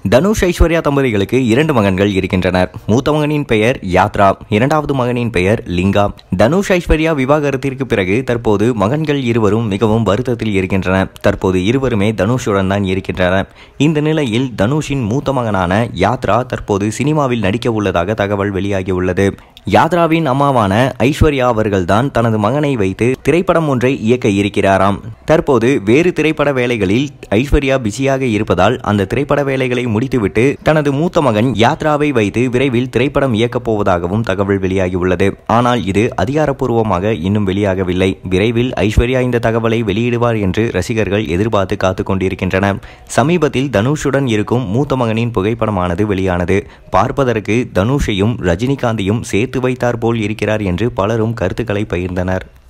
தனுஷ் ஐஸ்வர்யா தம்பதிகளுக்கு இரண்டு மகன்கள் இருக்கின்றனர் மூத்த மகனின் பெயர் யாத்ரா இரண்டாவது மகனின் பெயர் லிங்கா தனுஷ் ஐஸ்வர்யா விவாகரத்திற்கு பிறகு தற்போது மகன்கள் இருவரும் மிகவும் வருத்தத்தில் இருக்கின்றனர் தற்போது இருவருமே தனுஷுடன் தான் இருக்கின்றனர் இந்த நிலையில் தனுஷின் மூத்த மகனான யாத்ரா தற்போது சினிமாவில் நடிக்க உள்ளதாக தகவல் வெளியாகியுள்ளது யாத்ராவின் அம்மாவான ஐஸ்வர்யா அவர்கள்தான் தனது மகனை வைத்து திரைப்படம் ஒன்றை இயக்க இருக்கிறாராம் தற்போது வேறு திரைப்பட வேலைகளில் ஐஸ்வர்யா பிஸியாக இருப்பதால் அந்த திரைப்பட வேலைகளை முடித்துவிட்டு தனது மூத்த மகன் யாத்ராவை வைத்து விரைவில் திரைப்படம் இயக்கப் போவதாகவும் தகவல் வெளியாகியுள்ளது ஆனால் இது அதிகாரப்பூர்வமாக இன்னும் வெளியாகவில்லை விரைவில் ஐஸ்வர்யா இந்த தகவலை வெளியிடுவார் என்று ரசிகர்கள் எதிர்பார்த்து காத்துக் கொண்டிருக்கின்றனர் சமீபத்தில் தனுஷுடன் இருக்கும் மூத்த மகனின் புகைப்படமானது வெளியானது பார்ப்பதற்கு தனுஷையும் ரஜினிகாந்தையும் சேர்த்து வைத்தார் போல் இருக்கிறார் என்று பலரும் கருத்துக்களை பகிர்ந்தனர்